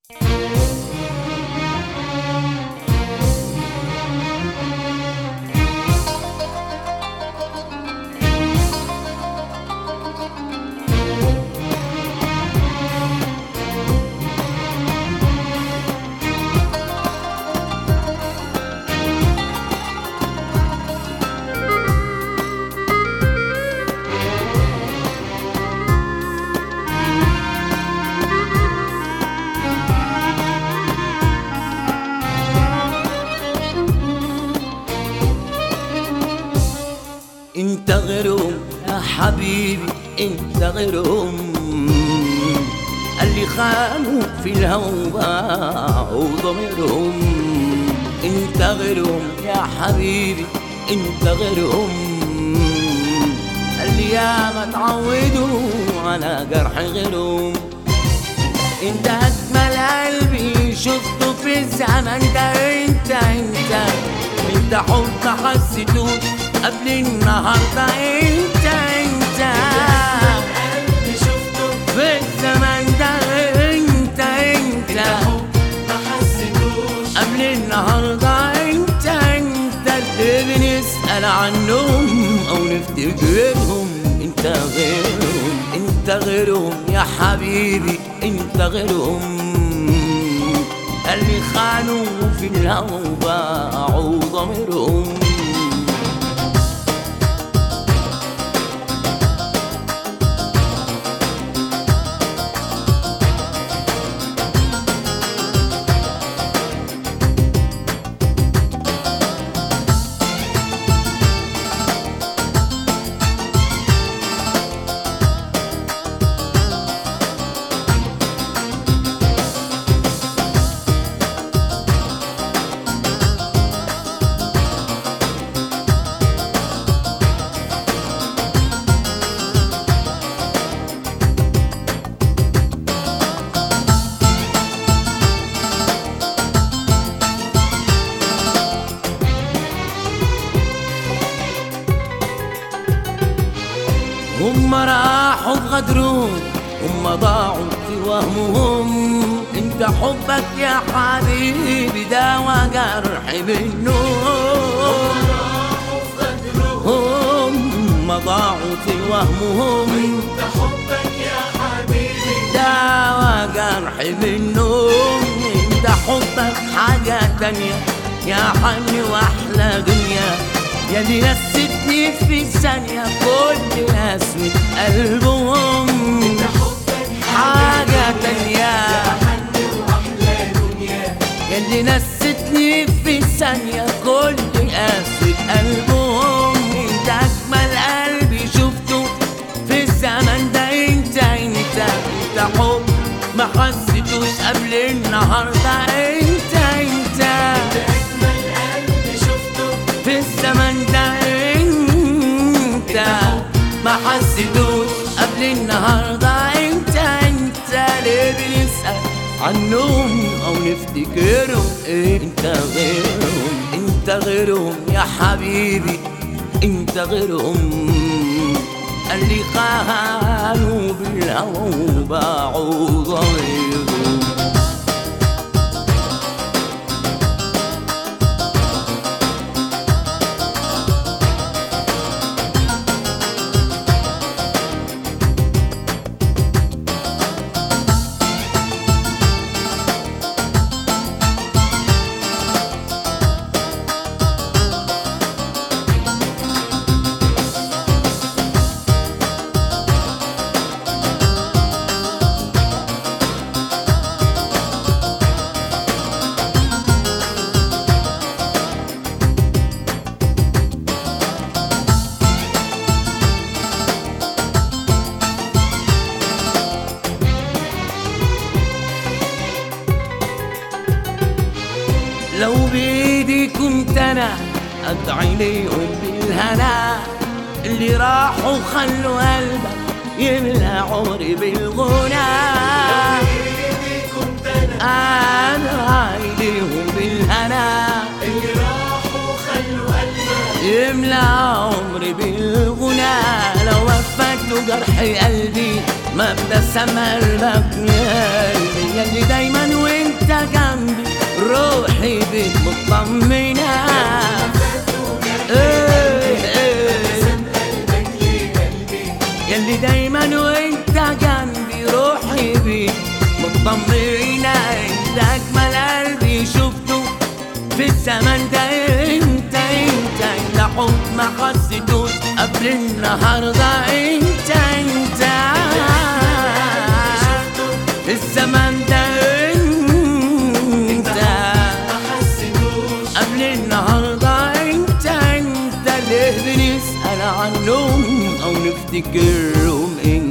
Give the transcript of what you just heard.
انت غيرهم يا حبيبي انت غيرهم اللي خانوا في الهوى باعوا ضميرهم انت غيرهم يا حبيبي انت غيرهم اللي ياما تعودوا على جرح غيرهم انت اجمل قلبي شفته في الزمن ده انت انت انت حب ما حسيتوش قبل النهارده انت انت قلبي شفته في الزمن ده انت انت ما حسيتوش قبل النهارده انت انت اللي بنسأل عنهم او نفتكرهم انت غيرهم انت غيرهم يا حبيبي انت غيرهم اللي خانوا في الهوى وباعوا ضميرهم هم راحوا بغدرون هم ضاعوا في وهمهم انت حبك يا حبيبي داوى جرحي بالنوم هم ضاعوا في وهمهم انت حبك يا حبيبي داوى جرحي بالنوم انت حبك حاجة تانية يا حني واحلى دنيا يا اللي نستني في ثانية كل نسمة قلبهم حبك حاجة تانية حن واحلى دنيا ياللي نستني في ثانية كل قسوة قلبهم انت أجمل قلبي شفته في الزمن ده انت انت انت حب ما حسيتوش قبل النهاردة انت انت اجمل قلبي شفته في الزمن ده انت ما حسيتوش قبل النهارده انت انت ليه بنسأل عنهم او نفتكرهم انت غيرهم انت غيرهم يا حبيبي انت غيرهم اللي خانوا بالهوى وباعوا ضميرهم لو بإيدي كنت أنا أدعي ليهم بالهنا اللي راحوا خلوا قلبك يملى عمري بالغنى ايدي كنت انا أدعي ليهم بالهنا اللي راحوا خلوا قلبك يملى عمري بالغنى لو وفت جرح قلبي ما ابتسم قلبك يا قلبي يلي دايما وين بيك مطمنة إيه إيه قلبك لقلبي يلي دايما وانت جنبي روحي بيك مطمنة انت اجمل قلبي شفته في الزمن ده انت انت انت حب ما حسيتوش قبل النهارده انت انت في الزمن ده انت ما حسيتوش قبل النهارده انت انت ليه بنسأل عنهم او نفتكرهم انت